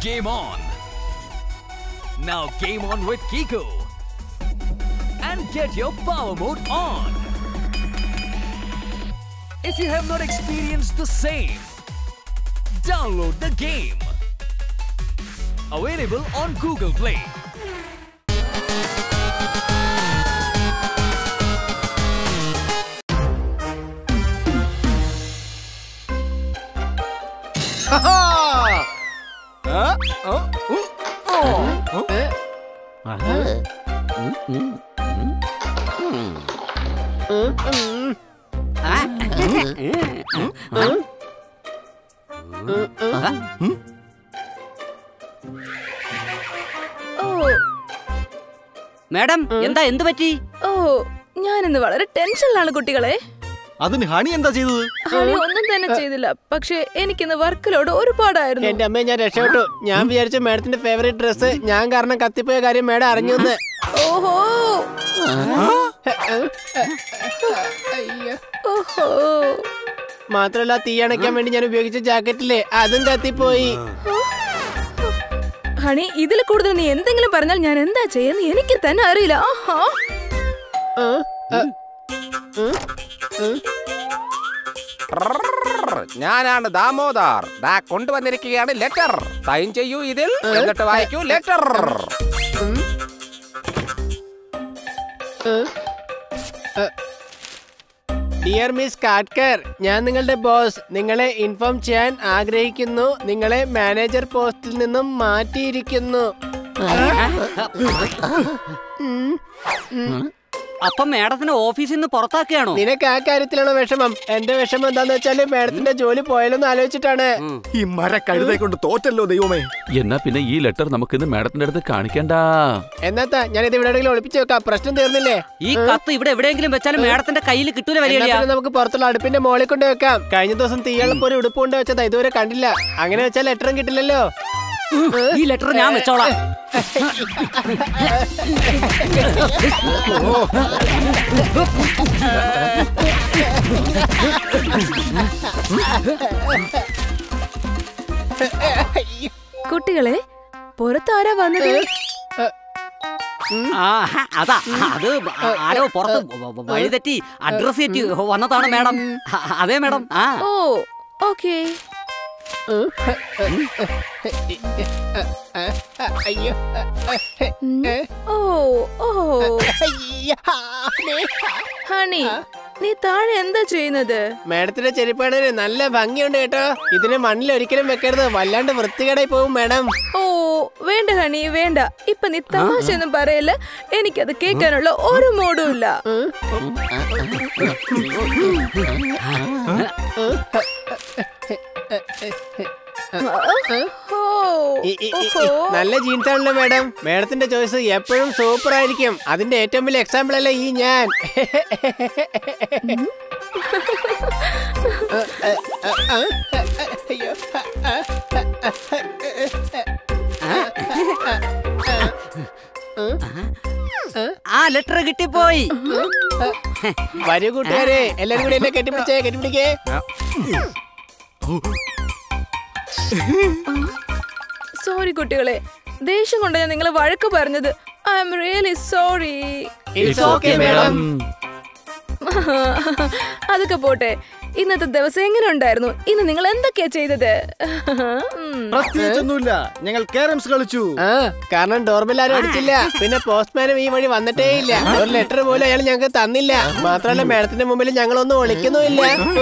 Game on! Now game on with Kiko. And get your power mode on. If you have not experienced the same, download the game. Available on Google Play. ഓ madam എന്താ എന്ത് പറ്റി ഓ ഞാനിന്ന് വളരെ ടെൻഷനിലാണ് കുട്ടികളെ അതിന് honey എന്താ ചെയ്തത് ഹണി ഒന്നും തന്നെ ചെയ്തില്ല പക്ഷെ എനിക്കിന്ന് വർക്കിലോട് ഒരുപാടായിരുന്നു എന്റെ അമ്മയെ ഞാൻ രക്ഷപ്പെട്ടു ഞാൻ വിചാരിച്ചു മാഡത്തിന്റെ ഫേവറേറ്റ് ഡ്രസ് ഞാൻ കാരണം കത്തിപ്പോയ കാര്യം മാഡം അറിഞ്ഞു എന്ന് ഓഹോ ഓഹോ മാത്രല്ല തീ അണയ്ക്കാൻ വേണ്ടി ഞാൻ ഉപയോഗിച്ച ജാക്കറ്റില്ലേ അതും കത്തിപ്പോയി ഹണി ഇതിൽ കൂടുതൽ നീ എന്തെങ്കിലും പറഞ്ഞാൽ ഞാൻ എന്താ ചെയ്യുന്ന എനിക്ക് തന്നെ അറിയില്ല ആഹാ ആ, ആ, ഞാനാണ് ദാമോദർ ദാ കൊണ്ടുവന്നിരിക്കുകയാണ് ലെറ്റർ സൈൻ ചെയ്യൂ ഇതിൽ എന്നിട്ട് വായിക്കൂ ലെറ്റർ ഡിയർ മിസ് കാട്കർ ഞാൻ നിങ്ങളുടെ ബോസ് നിങ്ങളെ ഇൻഫോം ചെയ്യാൻ ആഗ്രഹിക്കുന്നു നിങ്ങളെ മാനേജർ പോസ്റ്റിൽ നിന്നും മാറ്റിയിരിക്കുന്നു അപ്പം മാഡത്തിന് ഓഫീസിൽ നിന്ന് പുറത്താക്കുകയാണോ നിനക്ക് ആ കാര്യത്തിലാണോ വിഷമം എന്റെ വിഷമം എന്താന്ന് വെച്ചാല് മാഡത്തിന്റെ ജോലി പോയാലോന്ന് ആലോചിച്ചിട്ടാണ് ഈ മര കഴുതെ കൊണ്ട് തോറ്റല്ലോ ദൈവമേ എന്നാ പിന്നെ ഈ ലെറ്റർ നമുക്കിന്ന് മാഡത്തിന്റെ അടുത്ത് കാണിക്കണ്ട എന്നാത്താ ഞാൻ ഇത് ഇവിടെ എവിടെയെങ്കിലും ഒളിപ്പിച്ചു വെക്കാം പ്രശ്നം തീർന്നില്ലേ ഈ കത്ത് ഇവിടെ എവിടെയെങ്കിലും വെച്ചാലും മാഡത്തിന്റെ കയ്യിൽ കിട്ടൂല എന്നാ വലിയ പിന്നെ നമുക്ക് പുറത്തുള്ള അടുപ്പിന്റെ മോളിൽ കൊണ്ട് വെക്കാം കഴിഞ്ഞ ദിവസം തീയുള്ളപ്പോ ഒരു ഉടുപ്പ് കൊണ്ട് വെച്ചതാ ഇതുവരെ കണ്ടില്ല അങ്ങനെ വെച്ചാൽ ലെറ്ററും കിട്ടില്ലല്ലോ ഈ ലെറ്റർ ഞാൻ വെച്ചോളാം കുട്ടികളെ പുറത്താരാ വന്നത് ആ അതാ അത് ആരോ പുറത്ത് വഴിതെറ്റി അഡ്രസ് തെറ്റി വന്നതാണ് മാഡം അതെ മാഡം ആ ഓ ഓക്കേ അയ്യോ ഉം. ഓ ഓ ഹണി നീ താഴെ എന്താ ചെയ്യുന്നത് മാഡത്തിന്റെ ചെരുപ്പാടിന് നല്ല ഭംഗിയുണ്ട് കേട്ടോ ഇതിന് മണ്ണിൽ ഒരിക്കലും വെക്കരുത് വല്ലാണ്ട് വൃത്തികേടായി പോകും മാഡം ഓ വേണ്ട ഹണി വേണ്ട ഇപ്പൊ നീ തമാശ ഒന്നും പറയല്ല എനിക്കത് കേൾക്കാനുള്ള ഒരു മൂടും ഇല്ല ഓ, ഈ- ഈ- ഈ- ഓഹോ. നല്ല ജീൻസ് ആണല്ലോ മാഡം മാഡത്തിന്റെ ചോയ്സ് എപ്പോഴും സൂപ്പർ ആയിരിക്കും അതിന്റെ ഏറ്റവും വലിയ എക്സാമ്പിൾ അല്ലേ ഈ ഞാൻ അയ്യോ. ആ ലെറ്റർ കിട്ടിപ്പോയി വരൂ കൂട്ടുകാരെ എല്ലാരും കൂടി എന്നെ കെട്ടിപ്പിടിച്ചേ കെട്ടിപ്പിടിക്കേ സോറി കുട്ടികളെ ദേഷ്യം കൊണ്ട് ഞാൻ നിങ്ങളെ വഴക്ക് പറഞ്ഞത് I'm really sorry it's okay madam അതൊക്കെ പോട്ടെ ഇന്നത്തെ ദിവസം എങ്ങനെ ഉണ്ടായിരുന്നു ഇന്ന് നിങ്ങൾ എന്തൊക്കെയാ ചെയ്തത് ഉം. പ്രത്യേകിച്ചൊന്നുമില്ല ഞങ്ങൾ കാരംസ് കളിച്ചു ആ കാരണം ഡോർബെൽ ആരും അടിച്ചില്ല പിന്നെ പോസ്റ്റ്മാനും ഈ വഴി വന്നിട്ടേ ഇല്ല ഒരു ലെറ്റർ പോലും അയാൾ ഞങ്ങൾക്ക് തന്നില്ല മാത്രമല്ല മാഡത്തിന്റെ മുമ്പിൽ ഞങ്ങളൊന്നും ഒളിക്കുന്നുമില്ല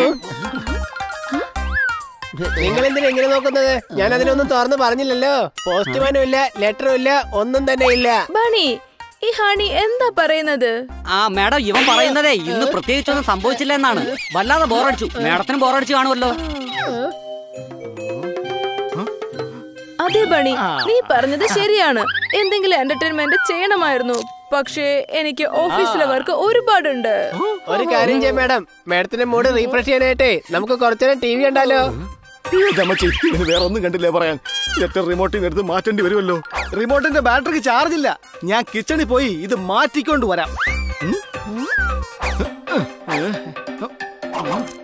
നിങ്ങൾ എന്തിനാ ഇങ്ങനെ നോക്കുന്നത് ഞാൻ അതിനൊന്നും തുറന്ന് പറഞ്ഞില്ലല്ലോ പോസ്റ്റ്മാനും ഇല്ല ലെറ്ററും ഇല്ല ഒന്നും തന്നെ ഇല്ല ബണി ഈ ഹണി എന്താ പറയുന്നത് ആ മാഡം ഇവൻ പറയുന്നതേ ഇന്ന് പ്രത്യേകിച്ചൊന്നും സംഭവിച്ചില്ല എന്നാണ് വല്ലാതെ ബോറടിച്ചു മാഡത്തിന് ബോറടിച്ചു കാണുമല്ലോ അതെ ബണി നീ പറഞ്ഞത് ശരിയാണ് എന്തെങ്കിലും എന്റർടൈൻമെന്റ് ചെയ്യണമായിരുന്നു പക്ഷേ എനിക്ക് ഓഫീസിലെ വർക്ക് ഒരുപാടുണ്ട് ഒരു കാര്യം ചെയ്യാം മാഡം മാഡത്തിന്റെ മൂഡ് റീഫ്രഷ് ചെയ്യാനായിട്ടേ നമുക്ക് കുറച്ചേരം ടി വി ഉണ്ടല്ലോ ചമച്ചി ഇനി വേറെ ഒന്നും കണ്ടില്ല പറയാൻ ലെറ്റർ റിമോട്ടിൽ നിന്ന് എടുത്ത് മാറ്റേണ്ടി വരുമല്ലോ റിമോട്ടിന്റെ ബാറ്ററിക്ക് ചാർജ് ഇല്ല ഞാൻ കിച്ചണിൽ പോയി ഇത് മാറ്റിക്കൊണ്ട് വരാം ഉം?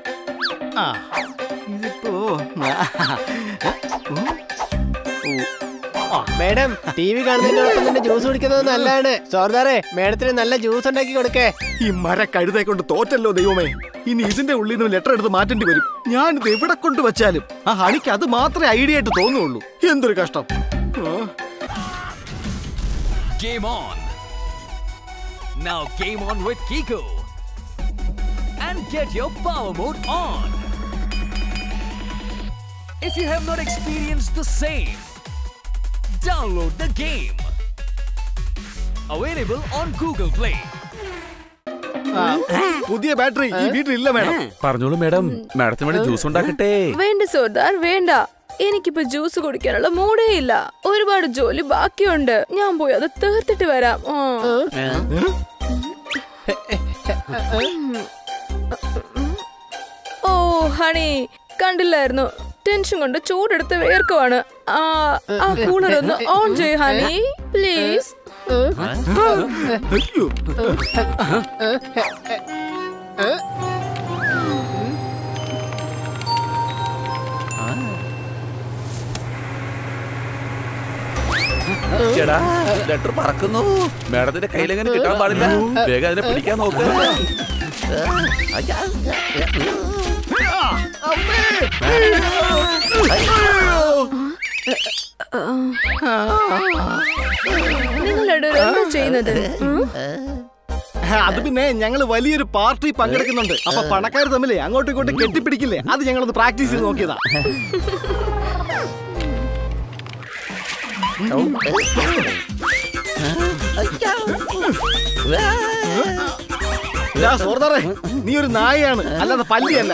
ആ ഇതിപ്പോ ഉം. ഓ. മേഡം ടി വി കാണുന്നതിനോടൊപ്പം തന്നെ ജ്യൂസ് കുടിക്കുന്നത് നല്ലതാണ് സോർദാറെ മേഡത്തിന് നല്ല ജ്യൂസ് ഉണ്ടാക്കി കൊടുക്കേ ഈ മര കഴുതെ കൊണ്ട് തോറ്റല്ലോ ദൈവമേ ഇനി ഇതിന്റെ ഉള്ളിൽ നിന്ന് ലെറ്റർ എടുത്ത് മാറ്റേണ്ടി വരും ഞാൻ ഇത് എവിടെ കൊണ്ട് വെച്ചാലും ആ ഹണിക്ക് അത് മാത്രമേ ഐഡിയ ആയിട്ട് തോന്നുള്ളൂ എന്തൊരു കഷ്ടം ആ. Game on. Now game on with Kiko. And get your power mode on. If you have not experienced the same, download the game. Available on Google Play. ആ, പുതിയ ബാറ്ററി ഈ വീട്ടിലില്ല മേഡം പറഞ്ഞോളൂ മേഡം മാഡത്തിന് വേണ്ടി ജ്യൂസ് ഉണ്ടാക്കട്ടെ വേണ്ട സോർദാർ വേണ്ട എനിക്കിപ്പോ ജ്യൂസ് കുടിക്കാനുള്ള മൂടേ ഇല്ല ഒരുപാട് ജോലി ബാക്കിയുണ്ട് ഞാൻ പോയി അത് തീർത്തിട്ട് വരാം ആ. ഓ ഹണി കണ്ടില്ലായിരുന്നു ടെൻഷൻ കൊണ്ട് ചൂടെടുത്ത് വേർക്കുവാണ് ആ ആ കൂളർ ഒന്ന് ഓൺ ചെയ്യ് ഹണി പ്ലീസ് അയ്യോ ചേടാ ലെറ്റർ പറക്കുന്നു മാഡത്തിന്റെ കയ്യിലെങ്ങനെ കിട്ടാൻ പാടില്ല വേഗം അതിനെ പിടിക്കാൻ നോക്ക് അയ്യാ. നിങ്ങളുടെ എന്താ ചെയ്യുന്നത് ഉം? അത് പിന്നെ ഞങ്ങൾ വലിയൊരു പാർട്ടി പങ്കെടുക്കുന്നുണ്ട് അപ്പൊ പണക്കാർ തമ്മിലേ അങ്ങോട്ടും ഇങ്ങോട്ടും കെട്ടിപ്പിടിക്കില്ലേ അത് ഞങ്ങളൊന്ന് പ്രാക്ടീസ് ചെയ്ത് നോക്കിയതാ ഇതാ സോർദാറേ നീ ഒരു നായയാണ് അല്ലാതെ പല്ലിയല്ല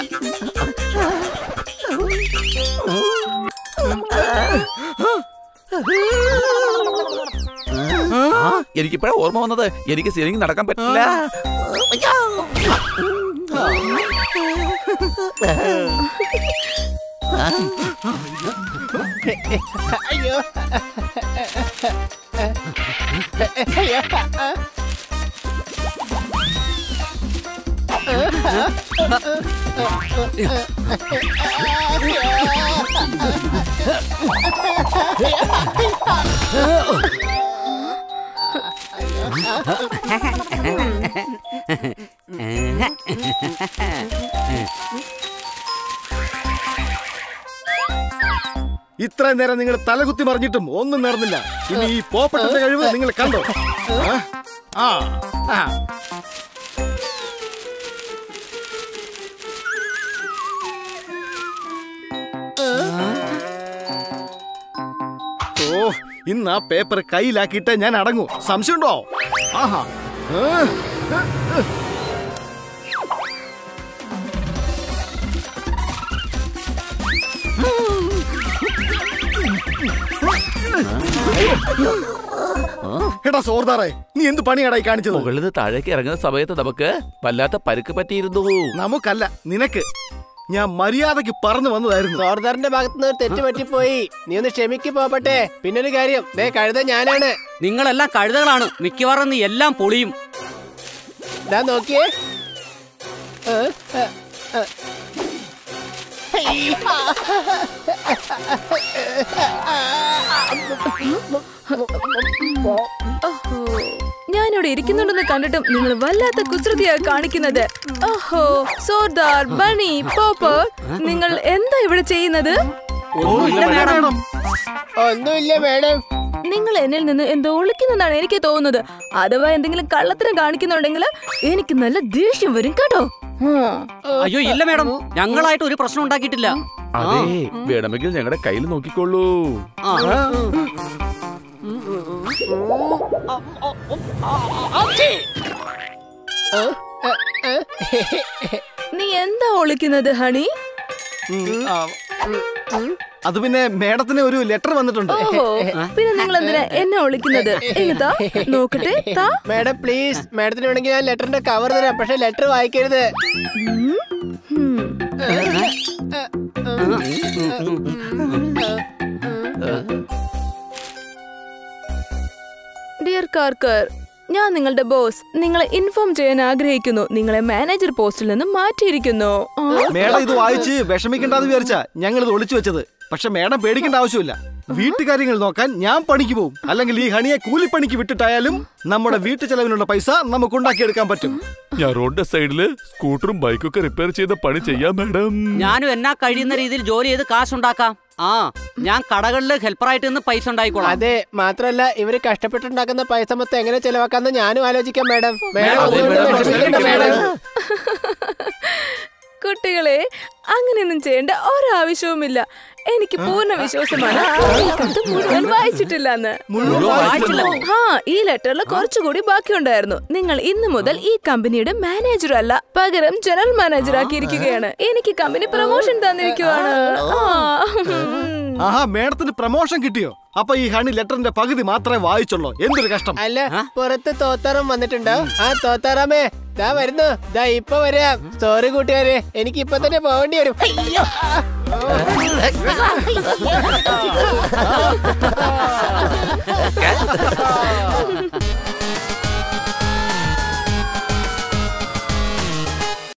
ആ, എനിക്കിപ്പോഴാ ഓർമ്മ വന്നത് എനിക്ക് സീലിംഗ് നടക്കാൻ പറ്റില്ല അയ്യോ ഇത്രയും നേരം നിങ്ങൾ തലകുത്തി മറിഞ്ഞിട്ടും ഒന്നും നടന്നില്ല ഇനി ഈ പോപ്പട്ടന്റെ കഴിവ് നിങ്ങൾ കണ്ടോ ആ? ആ ആ. ഓ ഇന്ന് ആ പേപ്പർ കയ്യിലാക്കിയിട്ട് ഞാൻ അടങ്ങൂ സംശയമുണ്ടോ ആഹാ ഏ? എടാ സോർദാറേ നീ എന്ത് പണിയാടായി കാണിച്ചത് മുകളിൽ നിന്ന് താഴേക്ക് ഇറങ്ങുന്ന സമയത്ത് നമുക്ക് വല്ലാത്ത പരുക്ക് പറ്റിയിരുന്നു നമുക്കല്ല നിനക്ക് ഞാൻ മര്യാദക്ക് പറഞ്ഞു വന്നതായിരുന്നു സോർദാറിന്റെ ഭാഗത്തുനിന്ന് ഒരു തെറ്റ് പറ്റിപ്പോയി നീ ഒന്ന് ക്ഷമിക്ക് പോപ്പട്ടെ പിന്നൊരു കാര്യം ദേ കഴുത ഞാനാണ് നിങ്ങളെല്ലാം കഴുതകളാണ് മിക്കവാറും നീ എല്ലാം പൊളിയും ദാ നോക്കിയേ ഏ, ഏ, ഏ. ഓഹോ ഞാനിവിടെ ഇരിക്കുന്നുണ്ടെന്ന് കണ്ടിട്ടും നിങ്ങൾ വല്ലാത്ത കുസൃതിയാ കാണിക്കുന്നത് ഓഹോ സോർദാർ ബണി പോപ്പർ നിങ്ങൾ എന്താ ഇവിടെ ചെയ്യുന്നത് ഒന്നുമില്ല മേഡം ഒന്നുമില്ല മേഡം നിങ്ങൾ എന്നിൽ നിന്ന് എന്തോ ഒളിക്കുന്നതാണ് എനിക്ക് തോന്നുന്നത് അഥവാ എന്തെങ്കിലും കള്ളത്തരം കാണിക്കുന്നുണ്ടെങ്കിൽ എനിക്ക് നല്ല ദേഷ്യം വരും കേട്ടോ ഉം. അയ്യോ ഇല്ല മേഡം ഞങ്ങളായിട്ട് ഒരു പ്രശ്നം ഉണ്ടാക്കിയിട്ടില്ല അതെ വേണമെങ്കിൽ ഞങ്ങളുടെ കയ്യിൽ നോക്കിക്കോളൂ ആ. നീ എന്താ ഒളിക്കുന്നത് ഹണി ഉം, ആ, അത് പിന്നെ മേഡത്തിന് ഒരു ലെറ്റർ വന്നിട്ടുണ്ട് ഓഹോ പിന്നെ നിങ്ങൾ എന്തിനാ എന്നെ ഒളിക്കുന്നത് എങ്ങത്താ നോക്കട്ടെ താ മേഡം പ്ലീസ് മേഡത്തിന് വേണമെങ്കിൽ ഞാൻ ലെറ്ററിന്റെ കവർ തരാം പക്ഷെ ലെറ്റർ വായിക്കരുത് ഉം. ഉം. ഡിയർ കാർക്കർ ഞാൻ നിങ്ങളുടെ ബോസ് നിങ്ങളെ ഇൻഫോം ചെയ്യാൻ ആഗ്രഹിക്കുന്നു നിങ്ങളെ മാനേജർ പോസ്റ്റിൽ നിന്ന് മാറ്റിയിരിക്കുന്നു ആ, മേഡം ഇത് വായിച്ച് വിഷമിക്കണ്ടെന്ന് വിചാരിച്ചാ ഞങ്ങൾ ഇത് ഒളിച്ചു വെച്ചത് പക്ഷെ മേഡം പേടിക്കേണ്ട ആവശ്യമില്ല വീട്ടുകാര്യങ്ങൾ നോക്കാൻ ഞാൻ പണിക്ക് പോകും അല്ലെങ്കിൽ ഈ ഹണിയെ കൂലിപ്പണിക്ക് വിട്ടിട്ടായാലും നമ്മുടെ വീട്ടു ചെലവിനുള്ള പൈസ നമുക്ക് ഉണ്ടാക്കിയെടുക്കാൻ പറ്റും ഞാൻ റോഡിന്റെ സൈഡില് സ്കൂട്ടറും ബൈക്കും ഒക്കെ റിപ്പയർ ചെയ്ത പണി ചെയ്യാം മാഡം ഞാനും എന്നാ കഴിയുന്ന രീതിയിൽ ജോലി ചെയ്ത് കാശുണ്ടാക്കാം ആ ഞാൻ കടകളിൽ ഹെൽപ്പറായിട്ട് നിന്ന് പൈസ ഉണ്ടായിക്കോളാം അതെ മാത്രല്ല ഇവര് കഷ്ടപ്പെട്ടുണ്ടാക്കുന്ന പൈസ മൊത്തം എങ്ങനെ ചെലവാക്കാന്ന് ഞാനും ആലോചിക്കാം മാഡം മാഡം അതെ, ഒന്നുകൊണ്ട് മാഡം. വിഷമിക്കണ്ട, മാഡം കുട്ടികളെ അങ്ങനെയൊന്നും ചെയ്യേണ്ട ഒരാവശ്യവുമില്ല എനിക്ക് പൂർണ്ണ വിശ്വാസമാണ് ഈ കത്ത് മുഴുവൻ വായിച്ചിട്ടില്ലെന്ന് ആ ഈ ലെറ്ററിൽ കുറച്ചുകൂടി ബാക്കിയുണ്ടായിരുന്നു നിങ്ങൾ ഇന്നു മുതൽ ഈ കമ്പനിയുടെ മാനേജർ അല്ല പകരം ജനറൽ മാനേജർ ആക്കിയിരിക്കുകയാണ് എനിക്ക് കമ്പനി പ്രൊമോഷൻ തന്നിരിക്കുവാണ് ആ. ആഹാ മേഡത്തിന് പ്രമോഷൻ കിട്ടിയോ അപ്പൊ ഈ ഹണി ലെറ്ററിന്റെ പകുതി മാത്രമേ വായിച്ചുള്ളൂ എന്തൊരു കഷ്ടം അല്ല പുറത്ത് തോത്താറം വന്നിട്ടുണ്ടോ ആ തോത്താറാമേ ദാ വരുന്നു ദാ ഇപ്പൊ വരാം സോറി കൂട്ടുകാരെ എനിക്ക് ഇപ്പൊ തന്നെ പോകേണ്ടി വരും അയ്യോ